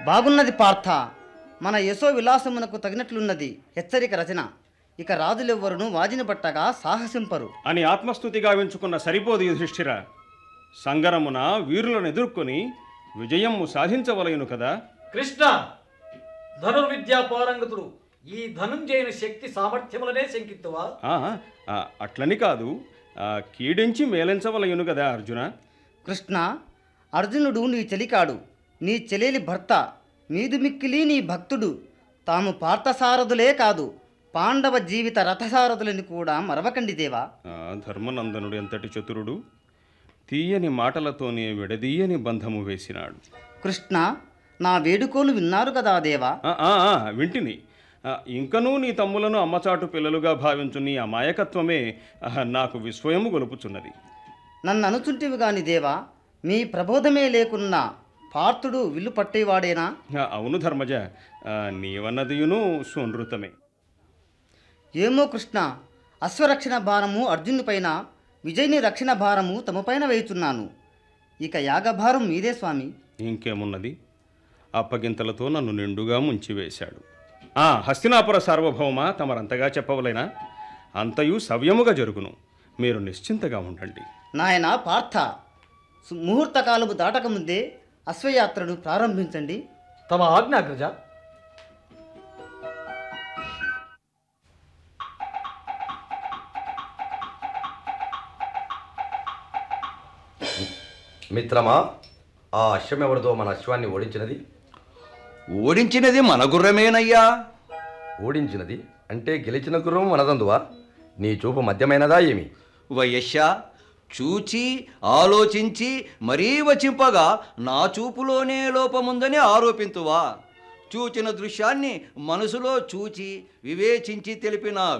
బాగున్నది పార్థ మన యశో విలాసమునకు తగినట్లున్నది హెచ్చరిక రచన ఇక రాజులెవ్వరును వాజిని పట్టగా సాహసింపరు అని ఆత్మస్థుతి గావించుకున్న సరిపోదు యుధిష్ఠిర సంగరమున వీరులను ఎదుర్కొని విజయము సాధించవలయును కదా కృష్ణ ధనుర్విద్యా పారంగతుడు ఈ ధనుంజయుని శక్తి సామర్థ్యములనే శంకిత్తువా ఆ, ఆ, అట్లని కాదు ఆ, కీడించి మేలించవలయును కదా అర్జున కృష్ణ అర్జునుడు నీ చెలికాడు నీ చెలేలి భర్త మీదు మిక్కిలి నీ భక్తుడు తాము పార్థసారథులే కాదు పాండవ జీవిత రథసారథులని కూడా మరవకండి దేవా ఆ, ధర్మనందనుడు ఎంతటి చతురుడు తీయని మాటలతోనే విడదీయని బంధము వేసినాడు కృష్ణ నా వేడుకోలు విన్నారు కదా దేవా ఆ, ఆ, ఆ, వింటిని ఆ, ఇంకనూ నీ తమ్ములను అమ్మచాటు పిల్లలుగా భావించు నీ అమాయకత్వమే ఆ, నాకు విస్మయము గొలుపుచున్నది నన్ను అనుచుంటివి గాని దేవా మీ ప్రబోధమే లేకున్నా పార్థుడు విల్లు పట్టేవాడేనా ఆ, అవును ధర్మజ ఆ, నీవన్నదియును సునృతమే ఏమో కృష్ణ అశ్వరక్షణ భారము అర్జునుని పైన విజయ్ని రక్షణ భారము తమపైన వేయుచున్నాను ఇక యాగభారం మీదే స్వామి ఇంకేమున్నది అప్పగింతలతో నన్ను నిండుగా ముంచివేశాడు ఆ హస్తినాపుర సార్వభౌమ తమరంతగా చెప్పవలేనా అంతయు సవ్యముగా జరుగును మీరు నిశ్చింతగా ఉండండి నాయన పార్థ సు- ముహూర్త కాలము దాటకముందే అశ్వయాత్రను ప్రారంభించండి తమ ఆజ్ఞాగ్రజ మిత్రమా ఆ అశ్వం ఎవరిదో మన అశ్వాన్ని ఓడించినది ఓడించినది మన గుర్రమేనయ్యా ఓడించినది అంటే గెలిచిన గుర్రం మనదందువా నీ చూపు మధ్యమైనదా ఏమి వయస్య చూచి ఆలోచించి మరీ వచింపగా నా చూపులోనే లోపముందని ఆరోపింతువా చూచిన దృశ్యాన్ని మనసులో చూచి వివేచించి తెలిపిన